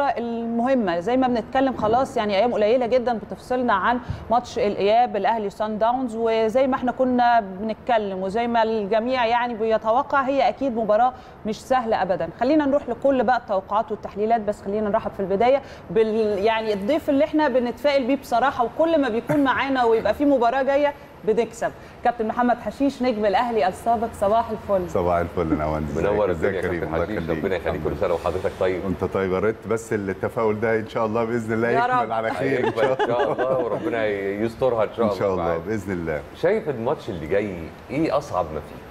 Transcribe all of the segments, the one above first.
الفقره المهمه زي ما بنتكلم خلاص يعني ايام قليله جدا بتفصلنا عن ماتش الاياب الاهلي سان داونز وزي ما احنا كنا بنتكلم وزي ما الجميع يعني بيتوقع هي اكيد مباراه مش سهله ابدا خلينا نروح لكل بقى التوقعات والتحليلات بس خلينا نرحب في البدايه بال يعني الضيف اللي احنا بنتفائل بيه بصراحه وكل ما بيكون معانا ويبقى في مباراه جايه بنكسب كابتن محمد حشيش نجم الاهلي السابق صباح الفل صباح الفل نوان منور ازيك الدنيا يا يا كريم كابتن الله حشيش يخليك ربنا يخليك كل سنه وحضرتك طيب وانت طيب يا ريت بس التفاؤل ده ان شاء الله باذن الله يا يكمل رب. على خير ان هيكبر شاء ان شاء الله وربنا يسترها ان شاء الله ان شاء الله معاك. باذن الله شايف الماتش اللي جاي ايه اصعب ما فيه؟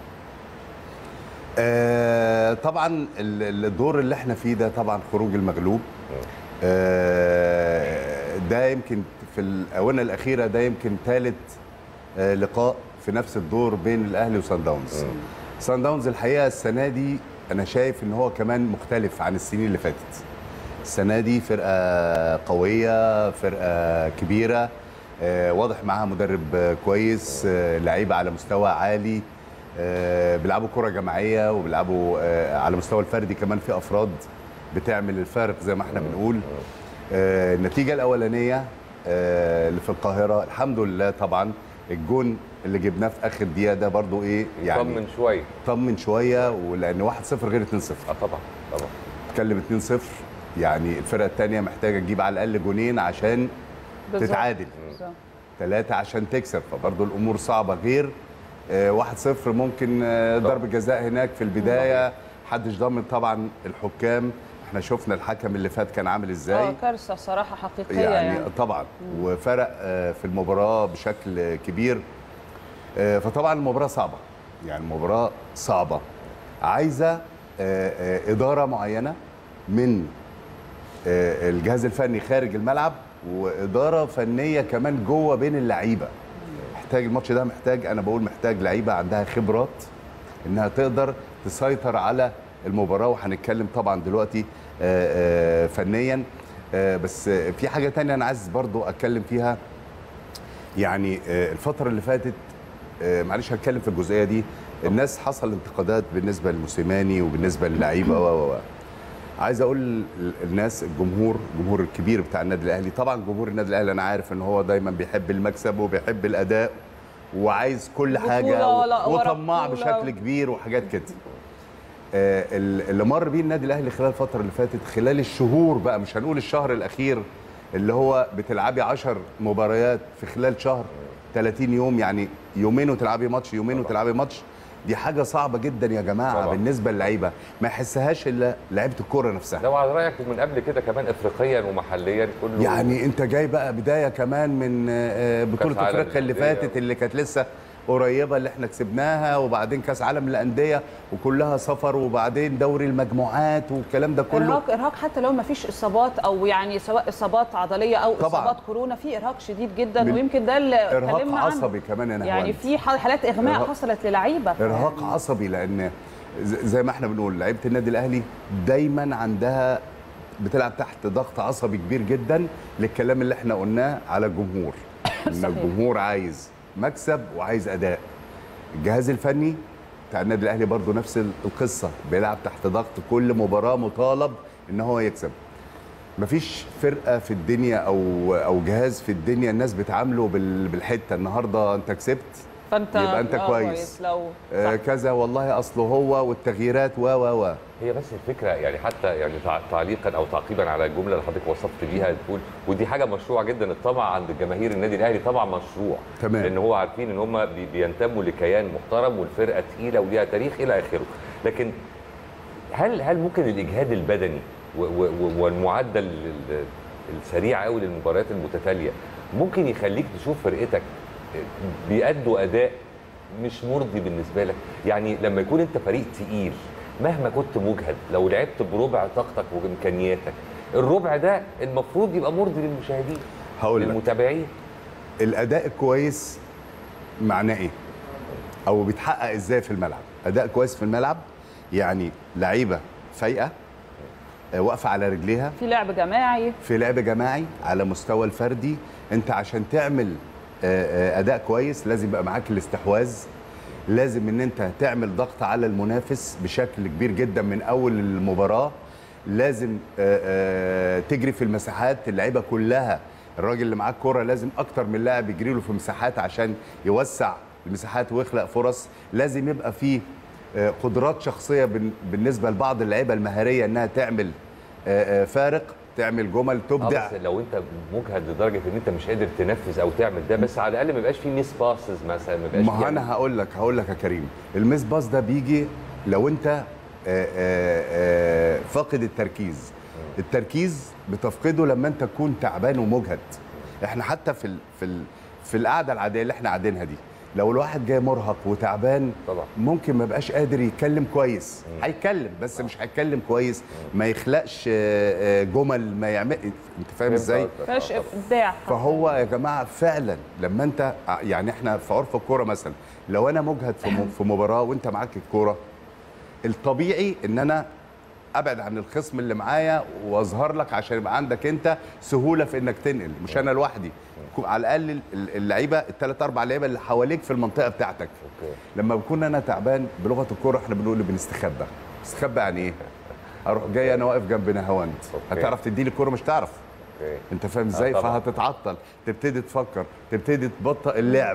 آه طبعا ال- الدور اللي احنا فيه ده طبعا خروج المغلوب آه ده يمكن في الاونه الاخيره ده يمكن ثالث آه لقاء في نفس الدور بين الاهلي وسان داونز سان داونز الحقيقه السنه دي انا شايف ان هو كمان مختلف عن السنين اللي فاتت السنه دي فرقه قويه فرقه كبيره آه، واضح معاها مدرب آه، كويس آه، لعيبه على مستوى عالي آه، بيلعبوا كره جماعيه وبيلعبوا آه، على مستوى الفردي كمان في افراد بتعمل الفارق زي ما احنا بنقول آه، النتيجه الاولانيه آه، اللي في القاهره الحمد لله طبعا الجون اللي جبناه في اخر دقيقه ده برضو ايه يعني طمن شويه طمن شويه ولان 1-0 غير 2-0 اه طبعا طبعا اتكلم 2-0 يعني الفرقه الثانيه محتاجه تجيب على الاقل جونين عشان بالظبط. تتعادل بالظبط. ثلاثه عشان تكسب فبرضه الامور صعبه غير آه، 1-0 ممكن آه، ضربه جزاء هناك في البدايه محدش ضامن طبعا الحكام احنا شفنا الحكم اللي فات كان عامل ازاي اه كارثه صراحه حقيقيه يعني, يعني, يعني طبعا وفرق آه، في المباراه بشكل كبير آه، فطبعا المباراه صعبه يعني المباراه صعبه عايزه آه، آه، اداره معينه من آه، الجهاز الفني خارج الملعب واداره فنيه كمان جوه بين اللعيبه محتاج الماتش ده محتاج انا بقول محتاج لعيبه عندها خبرات انها تقدر تسيطر على المباراه وهنتكلم طبعا دلوقتي آه، آه، فنيا آه، بس آه، في حاجه تانية انا عايز برضو اتكلم فيها يعني آه، الفتره اللي فاتت آه، معلش هتكلم في الجزئيه دي الناس حصل انتقادات بالنسبه لموسيماني وبالنسبه للعيبه و و و عايز اقول الناس الجمهور الجمهور الكبير بتاع النادي الاهلي طبعا جمهور النادي الاهلي انا عارف ان هو دايما بيحب المكسب وبيحب الاداء وعايز كل حاجه بطولة ولا- ورا وطماع بطولة. بشكل كبير وحاجات كده آه، ال- اللي مر بيه النادي الاهلي خلال الفتره اللي فاتت خلال الشهور بقى مش هنقول الشهر الاخير اللي هو بتلعبي 10 مباريات في خلال شهر 30 يوم يعني يومين وتلعبي ماتش يومين وتلعبي ماتش دي حاجه صعبه جدا يا جماعه طبعا. بالنسبه للعيبه ما يحسهاش الا لعيبه الكوره نفسها لو على رايك ومن قبل كده كمان افريقيا ومحليا كله يعني انت جاي بقى بدايه كمان من آه، بطوله كأس عالم افريقيا اللي للأندية. فاتت اللي كانت لسه قريبه اللي احنا كسبناها وبعدين كاس عالم للانديه وكلها سفر وبعدين دوري المجموعات والكلام ده كله ارهاق ارهاق حتى لو ما فيش اصابات او يعني سواء اصابات عضليه او طبعاً. اصابات كورونا في ارهاق شديد جدا من- ويمكن ده اللي ارهاق اتكلمنا عنه عصبي كمان يا نهوان يعني في ح- حالات اغماء إرهاق- حصلت للعيبه ارهاق عصبي لان ز- زي ما احنا بنقول لعيبه النادي الاهلي دايما عندها بتلعب تحت ضغط عصبي كبير جدا للكلام اللي احنا قلناه على الجمهور ان صحيح. الجمهور عايز مكسب وعايز اداء الجهاز الفني بتاع النادي الاهلي برضو نفس ال- القصه بيلعب تحت ضغط كل مباراه مطالب ان هو يكسب مفيش فرقه في الدنيا او او جهاز في الدنيا الناس بتعامله بال- بالحته النهارده انت كسبت فانت يبقى أنت آه، كويس. لو آه، صح. كذا والله اصله هو والتغييرات و و و هي بس الفكره يعني حتى يعني تع- تعليقا او تعقيبا على الجمله اللي حضرتك وصفت بيها تقول ودي حاجه مشروعه جدا الطمع عند جماهير النادي الاهلي طبعا مشروع تمام. لان هو عارفين ان هم بي- بينتموا لكيان محترم والفرقه تقيله وليها تاريخ الى اخره لكن هل هل ممكن الاجهاد البدني و- و- و- والمعدل ال- السريع قوي للمباريات المتتاليه ممكن يخليك تشوف فرقتك بيأدوا اداء مش مرضي بالنسبه لك يعني لما يكون انت فريق تقيل مهما كنت مجهد لو لعبت بربع طاقتك وامكانياتك الربع ده المفروض يبقى مرضي للمشاهدين هقول لك للمتابعين الاداء الكويس معناه ايه او بيتحقق ازاي في الملعب اداء كويس في الملعب يعني لعيبه فايقه آه، واقفه على رجليها في لعب جماعي في لعب جماعي على مستوى الفردي انت عشان تعمل آه، آه، اداء كويس لازم يبقى معاك الاستحواذ لازم ان انت تعمل ضغط على المنافس بشكل كبير جدا من اول المباراه لازم آه، آه، تجري في المساحات اللعيبه كلها الراجل اللي معاه الكوره لازم اكتر من لاعب يجري له في مساحات عشان يوسع المساحات ويخلق فرص لازم يبقى فيه آه، قدرات شخصيه بال- بالنسبه لبعض اللعيبه المهاريه انها تعمل آه، آه، فارق تعمل جمل اه تبدع بس لو انت مجهد لدرجه ان انت مش قادر تنفذ او تعمل ده بس على الاقل ما يبقاش في ميس باسز مثلا ما يبقاش ما في- انا هقول لك هقول لك يا كريم الميس باص ده بيجي لو انت آه، آه، آه، فاقد التركيز التركيز بتفقده لما انت تكون تعبان ومجهد احنا حتى في ال في ال في القعده العاديه اللي احنا قاعدينها دي لو الواحد جاي مرهق وتعبان طبعا. ممكن ما يبقاش قادر يتكلم كويس هيتكلم بس مش هيتكلم كويس ما يخلقش آه، آه، جمل ما يعمل انت فاهم ازاي فيهاش ابداع فهو يا جماعه فعلا لما انت يعني احنا في عرف الكوره مثلا لو انا مجهد في م- في مباراه وانت معاك الكوره الطبيعي ان انا ابعد عن الخصم اللي معايا واظهر لك عشان يبقى عندك انت سهوله في انك تنقل مش انا لوحدي كو- على الاقل ال- ال- اللعيبه الثلاث اربع لعيبه اللي حواليك في المنطقه بتاعتك اوكي لما بكون انا تعبان بلغه الكوره احنا بنقول بنستخبى استخبى يعني ايه اروح جاي انا واقف جنب نهاوند أوكي. هتعرف تديني الكوره مش تعرف اوكي انت فاهم ازاي طبعاً. فهتتعطل تبتدي تفكر تبتدي تبطئ اللعب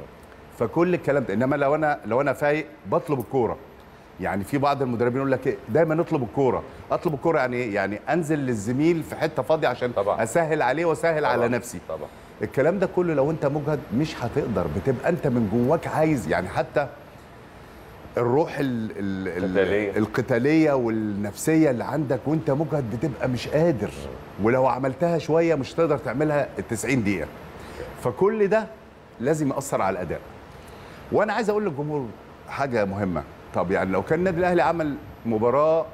فكل الكلام ده انما لو انا لو انا فايق بطلب الكوره يعني في بعض المدربين يقول لك ايه دايما اطلب الكوره اطلب الكوره يعني ايه يعني انزل للزميل في حته فاضيه عشان طبعاً. اسهل عليه واسهل على طبعاً. نفسي طبعا الكلام ده كله لو انت مجهد مش هتقدر بتبقى انت من جواك عايز يعني حتى الروح ال ال القتالية. ال القتاليه والنفسيه اللي عندك وانت مجهد بتبقى مش قادر ولو عملتها شويه مش تقدر تعملها ال 90 دقيقه فكل ده لازم ياثر على الاداء وانا عايز اقول للجمهور حاجه مهمه طب يعني لو كان النادي الاهلي عمل مباراه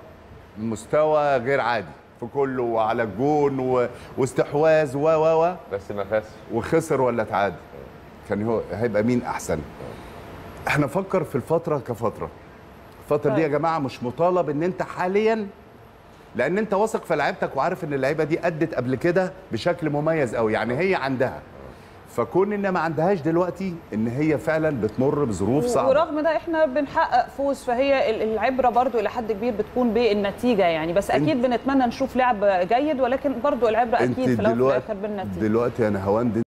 مستوى غير عادي في كله وعلى الجون و... واستحواذ و و و بس ما فاز وخسر ولا تعادل كان هو هيبقى مين احسن احنا نفكر في الفتره كفتره الفتره دي يا طيب. جماعه مش مطالب ان انت حاليا لان انت واثق في لعيبتك وعارف ان اللعيبه دي ادت قبل كده بشكل مميز قوي يعني هي عندها فكون ان ما عندهاش دلوقتي ان هي فعلا بتمر بظروف صعبه ورغم ده احنا بنحقق فوز فهي ال- العبره برضو الى حد كبير بتكون بالنتيجه يعني بس اكيد بنتمنى نشوف لعب جيد ولكن برضو العبره انت اكيد في الاول وفي دلوقتي الاخر بالنتيجه دلوقتي يا نهاوند